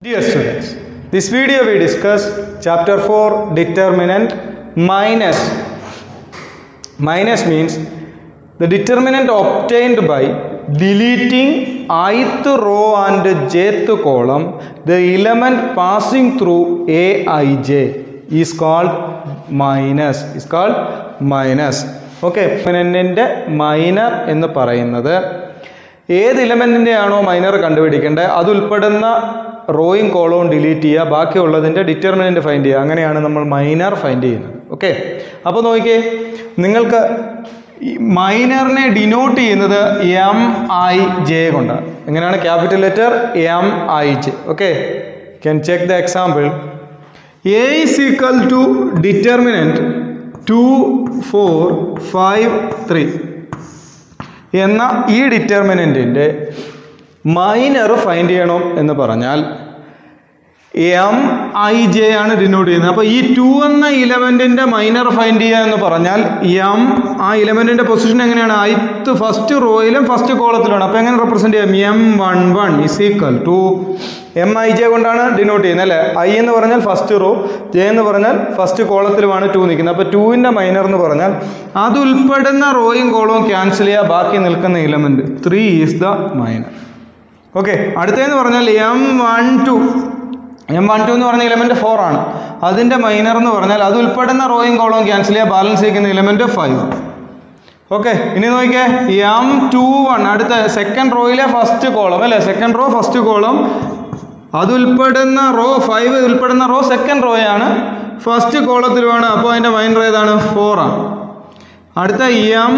Dear students, this video we discuss chapter 4 determinant minus. Minus means the determinant obtained by deleting ith row and jth column the element passing through aij is called minus is called minus okay ഡിറ്റർമിനൻറ്റിൻ്റെ minor എന്ന് പറയുന്നത് ഏത് ഇലമെൻറ്റിൻ്റെ ആണോ minor കണ്ടുപിടിക്കേണ്ടത് അത് ഉൾപ്പെടുന്ന റോയും കോളവും delete ചെയ്യുക ബാക്കിയുള്ളതിൻ്റെ ഡിറ്റർമിനൻറ്റ് ഫൈൻഡ് ചെയ്യുക അങ്ങനെയാണ് നമ്മൾ മൈനർ ഫൈൻഡ് ചെയ്യുന്നത് ഓക്കെ അപ്പോൾ നോക്കിയേ നിങ്ങൾക്ക് ഈ മൈനറിനെ ഡിനോട്ട് ചെയ്യുന്നത് എം ഐ ജെ കൊണ്ടാണ് എങ്ങനെയാണ് capital letter M I J okay can check the example A is equal to determinant two four five three എന്ന ഈ ഡിറ്റർമിനൻറ്റിൻ്റെ മൈനർ ഫൈൻഡ് ചെയ്യണം എന്ന് പറഞ്ഞാൽ എം ഐ ജെ ആണ് ഡിനോട്ട് ചെയ്യുന്നത് അപ്പോൾ ഈ ടു എന്ന ഇലമെൻറ്റിൻ്റെ മൈനർ ഫൈൻഡ് ചെയ്യുക എന്ന് പറഞ്ഞാൽ എം ആ ഇലമെൻറ്റിൻ്റെ പൊസിഷൻ എങ്ങനെയാണ് ഐത്ത് ഫസ്റ്റ് റോയിലും ഫസ്റ്റ് കോളത്തിലാണ് അപ്പോൾ എങ്ങനെ റെപ്രസെൻറ്റ് ചെയ്യാം M one one is equal to M I J കൊണ്ടാണ് ഡിനോട്ട് ചെയ്യുന്നത് അല്ലേ ഐ എന്ന് പറഞ്ഞാൽ ഫസ്റ്റ് റോ ജെ എന്ന് പറഞ്ഞാൽ ഫസ്റ്റ് കോളത്തിലുമാണ് ടു നിൽക്കുന്നത് അപ്പോൾ ടുവിൻ്റെ മൈനർ എന്ന് പറഞ്ഞാൽ അത് ഉൾപ്പെടുന്ന റോയും കോളവും ക്യാൻസൽ ചെയ്യുക ബാക്കി നിൽക്കുന്ന element three is the minor okay അടുത്തതെന്ന് പറഞ്ഞാൽ M one two M one two എന്ന് പറഞ്ഞ ഇലമെൻറ്റ് ഫോർ ആണ് അതിൻ്റെ മൈനർ എന്ന് പറഞ്ഞാൽ അത് ഉൾപ്പെടുന്ന റോയും കോളവും ക്യാൻസൽ ചെയ്യുക ബാലൻസ് ചെയ്യുന്ന ഇലമെൻറ്റ് ഫൈവ് ഓക്കെ ഇനി നോക്കിയേ എം ടു വൺ അടുത്ത സെക്കൻഡ് റോയിലെ ഫസ്റ്റ് കോളം അല്ലേ സെക്കൻഡ് റോ ഫസ്റ്റ് കോളം അത് ഉൾപ്പെടുന്ന റോ ഫൈവ് ഉൾപ്പെടുന്ന റോ സെക്കൻഡ് റോയാണ് ഫസ്റ്റ് കോളത്തിലുമാണ് അപ്പോൾ അതിൻ്റെ മൈനർ ഏതാണ് ഫോർ ആണ് അടുത്ത എം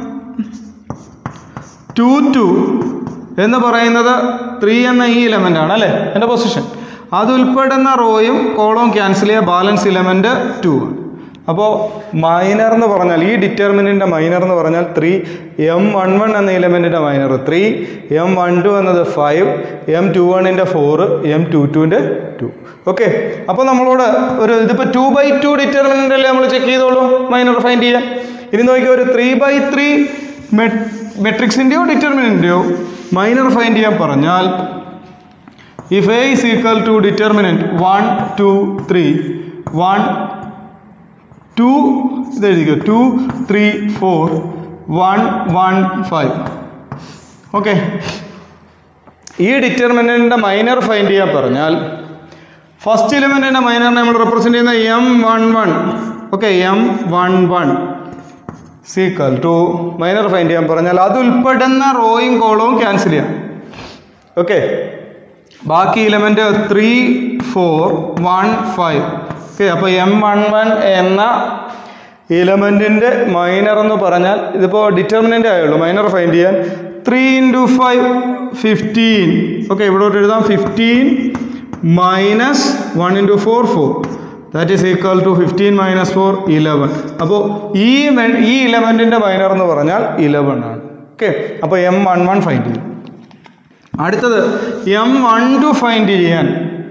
ടു ടു എന്ന് പറയുന്നത് ത്രീ എന്ന ഈ ഇലമെൻ്റ് ആണ് അല്ലേ എൻ്റെ പൊസിഷൻ അത് ഉൾപ്പെടുന്ന റോയും കോളവും ക്യാൻസൽ ചെയ്യുക ബാലൻസ് ഇലമെൻറ്റ് ടു അപ്പോൾ മൈനർ എന്ന് പറഞ്ഞാൽ ഈ ഡിറ്റർമിനൻ്റെ മൈനർ എന്ന് പറഞ്ഞാൽ ത്രീ എം വൺ വൺ എന്ന ഇലമെൻറ്റിൻ്റെ minor three M one two എന്നത് ഫൈവ് എം ടു വണ്ണിൻ്റെ ഫോറ് എം ടു ടുവിൻ്റെ ടു ഓക്കെ അപ്പോൾ നമ്മളോട് ഒരു ഇതിപ്പോൾ ടു ബൈ ടു ഡിറ്റർമിനൻ്റ് അല്ലേ നമ്മൾ ചെക്ക് ചെയ്തോളൂ മൈനർ ഫൈൻഡ് ചെയ്യാൻ ഇനി നോക്കിയാൽ ഒരു ത്രീ ബൈ ത്രീ മെട്രിക്സിൻ്റെയോ ഡിറ്റർമിനൻ്റെയോ മൈനർ ഫൈൻഡ് ചെയ്യാൻ പറഞ്ഞാൽ if A is equal to determinant one two three one two ഇത് എഴുതിക്കോ two three four one one five okay ഈ ഡിറ്റർമിനൻറ്റിൻ്റെ മൈനർ ഫൈൻഡ് ചെയ്യാൻ പറഞ്ഞാൽ ഫസ്റ്റ് ഇലമെൻറ്റിൻ്റെ മൈനറിനെ നമ്മൾ റെപ്രസെൻറ്റ് ചെയ്യുന്ന M one one okay M one one is equal to minor find ചെയ്യാൻ പറഞ്ഞാൽ അത് ഉൾപ്പെടുന്ന റോയും കോളവും ക്യാൻസൽ ചെയ്യാം ഓക്കെ ബാക്കി element three four one five okay അപ്പോൾ എം വൺ വൺ എന്ന ഇലമെൻറ്റിൻ്റെ മൈനർ എന്ന് പറഞ്ഞാൽ ഇതിപ്പോൾ ഡിറ്റർമിനൻ്റ് ആയുള്ളൂ മൈനർ ഫൈൻഡ് ചെയ്യാൻ three into five fifteen okay ഇവിടോട്ട് എഴുതാം fifteen minus one into four four that is equal to fifteen minus four eleven അപ്പോൾ ഈ ഈ ഇലവൻറ്റിൻ്റെ മൈനർ എന്ന് പറഞ്ഞാൽ ഇലവൻ ആണ് ഓക്കെ അപ്പോൾ എം വൺ വൺ ഫൈൻഡ് ചെയ്യും അടുത്തത് എം വൺ ടു ഫൈൻഡ് ചെയ്യാൻ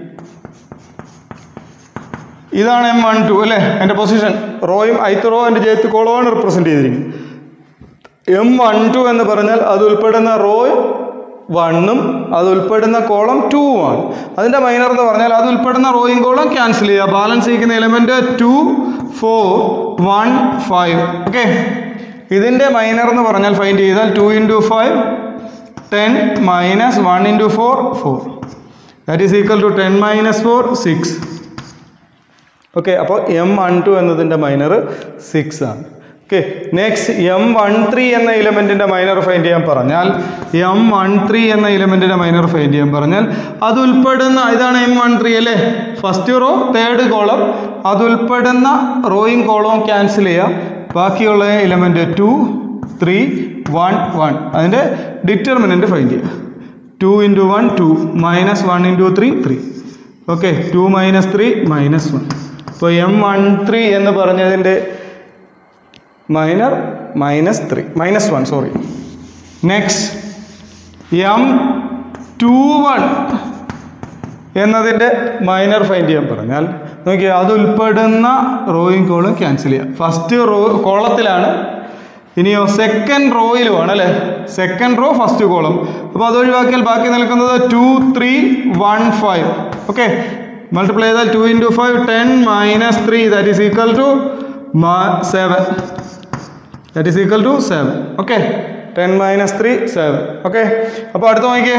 ഇതാണ് എം വൺ ടു അല്ലേ എൻ്റെ പൊസിഷൻ റോയും ഐത്ത് റോ എൻ്റെ ജേത്ത് കോളമാണ് റിപ്രസെൻറ്റ് ചെയ്തിരിക്കുന്നത് എം വൺ ടു എന്ന് പറഞ്ഞാൽ അത് ഉൾപ്പെടുന്ന റോ വണ്ണും അത് ഉൾപ്പെടുന്ന കോളം ആണ് അതിൻ്റെ മൈനർ എന്ന് പറഞ്ഞാൽ അത് ഉൾപ്പെടുന്ന റോയും കോളം ക്യാൻസൽ ചെയ്യുക ബാലൻസ് ചെയ്യുന്ന element two four one five okay ഇതിൻ്റെ മൈനർ എന്ന് പറഞ്ഞാൽ ഫൈൻഡ് ചെയ്താൽ two into five ten minus one into four four that is equal to ten minus four six okay അപ്പോൾ എം വൺ ടു എന്നതിൻ്റെ minor six ആണ് okay next M one three എന്ന ഇലമെൻറ്റിൻ്റെ minor find ചെയ്യാൻ പറഞ്ഞാൽ M one three എന്ന ഇലമെൻറ്റിൻ്റെ minor find ചെയ്യാൻ പറഞ്ഞാൽ അത് ഉൾപ്പെടുന്ന ഇതാണ് എം വൺ ത്രീ അല്ലേ ഫസ്റ്റ് റോ തേർഡ് കോളം അത് ഉൾപ്പെടുന്ന റോയും കോളവും ക്യാൻസൽ ചെയ്യുക ബാക്കിയുള്ള element two three one one അതിൻ്റെ ഡിറ്റർമിനൻറ്റ് ഫൈൻഡ് ചെയ്യുക two into one two minus one into three three okay two minus three minus one അപ്പോൾ എം വൺ ത്രീ എന്ന് പറഞ്ഞതിൻ്റെ minor minus three minus one sorry next M two one എന്നതിൻ്റെ minor find ചെയ്യാൻ പറഞ്ഞാൽ നോക്കിയാൽ അത് ഉൾപ്പെടുന്ന റോയും കോളും ക്യാൻസൽ ചെയ്യുക ഫസ്റ്റ് റോ കോളത്തിലാണ് ഇനിയോ സെക്കൻഡ് റോയിലുമാണ് അല്ലേ സെക്കൻഡ് റോ ഫസ്റ്റ് കോളം അപ്പോൾ അത് ഒഴിവാക്കിയാൽ ബാക്കി നിൽക്കുന്നത് two three one five okay multiply ചെയ്താൽ two into five ten minus three that is equal to seven that is equal to seven okay ten minus three seven okay അപ്പോൾ അടുത്ത് നോക്കിയേ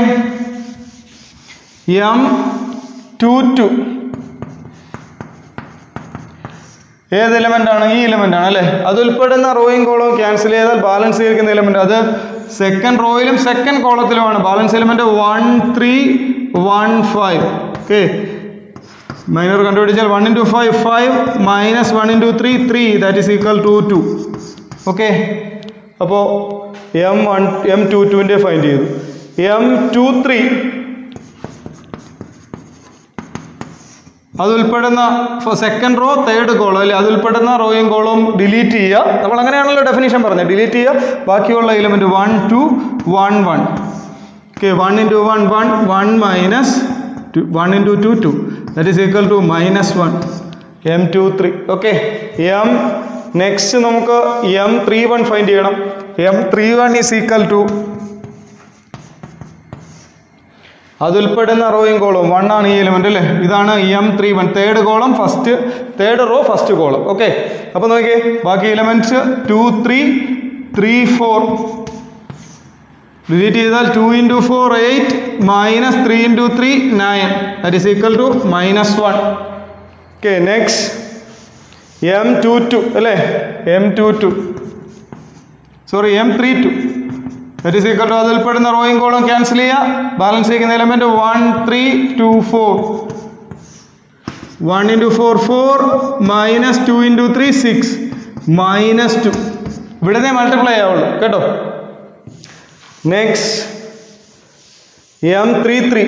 M two two ഏത് element ആണ് ഈ element ആണ് അല്ലേ അത് ഉൾപ്പെടുന്ന റോയും കോളവും ക്യാൻസൽ ചെയ്താൽ ബാലൻസ് ചെയ്തിരിക്കുന്ന എലമെന്റ് അത് സെക്കൻഡ് റോയിലും സെക്കൻഡ് കോളത്തിലുമാണ് balance element one three one five okay minor കണ്ടുപിടിച്ചാൽ one into five five minus one into three three that is equal to two okay അപ്പോൾ എം വൺ എം ടു ടുവിൻ്റെ find ചെയ്തു M two three അത് ഉൾപ്പെടുന്ന second row third column അല്ലെ അത് ഉൾപ്പെടുന്ന റോയും കോളവും ഡിലീറ്റ് ചെയ്യുക നമ്മൾ അങ്ങനെയാണല്ലോ ഡെഫിനേഷൻ പറഞ്ഞത് ഡിലീറ്റ് ചെയ്യുക ബാക്കിയുള്ള element one two one one okay one into one one one minus two one into two two that is equal to minus one M two three okay M next നമുക്ക് M three one find ചെയ്യണം M three one is equal to അത് ഉൾപ്പെടുന്ന റോയും കോളും one ആണ് ഈ element അല്ലേ ഇതാണ് M three one third column first third row first column okay അപ്പോൾ നോക്കിയേ ബാക്കി elements two three three four delete ചെയ്താൽ two into four eight minus three into three nine that is equal to minus one okay next M two two അല്ലേ M two two sorry M three two that is equal to അത് ഉൾപ്പെടുന്ന റോയും കോളും cancel ചെയ്യുക balance ചെയ്യുന്ന element one three two four one into four four minus two into three six minus two ഇവിടുന്ന് multiply ആവുള്ളൂ കേട്ടോ next M three three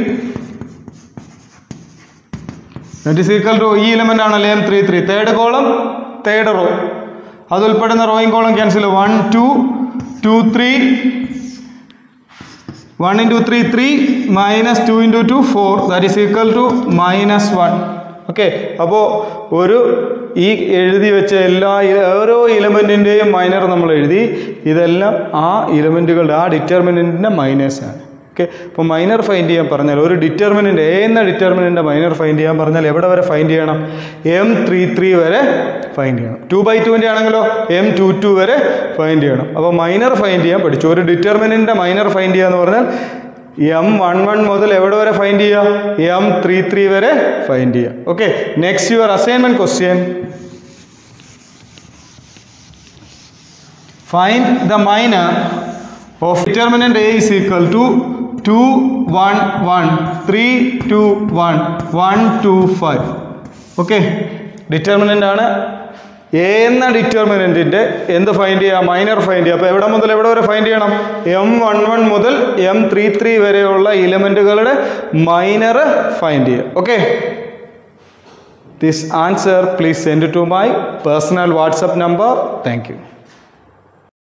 that is equal to ഈ എലമെന്റ് ആണല്ലോ M three three third column third row അത് ഉൾപ്പെടുന്ന റോയും column cancel one two two three one into three three minus two into two four that is equal to minus one okay അപ്പോൾ ഒരു ഈ എഴുതി വെച്ച എല്ലാ ഇ- ഓരോ ഇലമെൻറ്റിൻ്റെയും മൈനർ നമ്മൾ എഴുതി ഇതെല്ലാം ആ ഇലമെൻറ്റുകളുടെ ആ ഡിറ്റർമിനൻറ്റിൻ്റെ മൈനേഴ്സാണ് ഓക്കെ അപ്പോൾ മൈനർ ഫൈൻഡ് ചെയ്യാൻ പറഞ്ഞാൽ ഒരു ഡിറ്റർമിനൻ്റ് എ എന്ന ഡിറ്റർമിനൻ്റെ മൈനർ ഫൈൻഡ് ചെയ്യാൻ പറഞ്ഞാൽ എവിടെ വരെ ഫൈൻഡ് ചെയ്യണം എം ത്രീ ത്രീ വരെ ഫൈൻഡ് ചെയ്യണം ടു ബൈ ടുവിൻ്റെ ആണെങ്കിലോ എം ടു ടു വരെ ഫൈൻഡ് ചെയ്യണം അപ്പോൾ മൈനർ ഫൈൻഡ് ചെയ്യാൻ പഠിച്ചു ഒരു ഡിറ്റർമിനൻ്റെ മൈനർ ഫൈൻഡ് ചെയ്യുക എന്ന് പറഞ്ഞാൽ എം വൺ വൺ മുതൽ എവിടെ വരെ ഫൈൻഡ് ചെയ്യുക എം ത്രീ ത്രീ വരെ ഫൈൻഡ് ചെയ്യുക okay next your assignment question find the minor of determinant a is equal to 2 1 1 3 2 1 1 2 5 okay determinant ആണ് എ എന്ന ഡിറ്റർമിനൻറ്റിൻ്റെ എന്ത് ഫൈൻഡ് ചെയ്യുക മൈനർ ഫൈൻഡ് ചെയ്യുക അപ്പോൾ എവിടെ മുതൽ എവിടെ വരെ ഫൈൻഡ് ചെയ്യണം എം വൺ വൺ മുതൽ എം ത്രീ ത്രീ വരെയുള്ള ഇലമെൻറ്റുകളുടെ മൈനർ ഫൈൻഡ് ചെയ്യുക okay this answer please send to my personal WhatsApp number thank U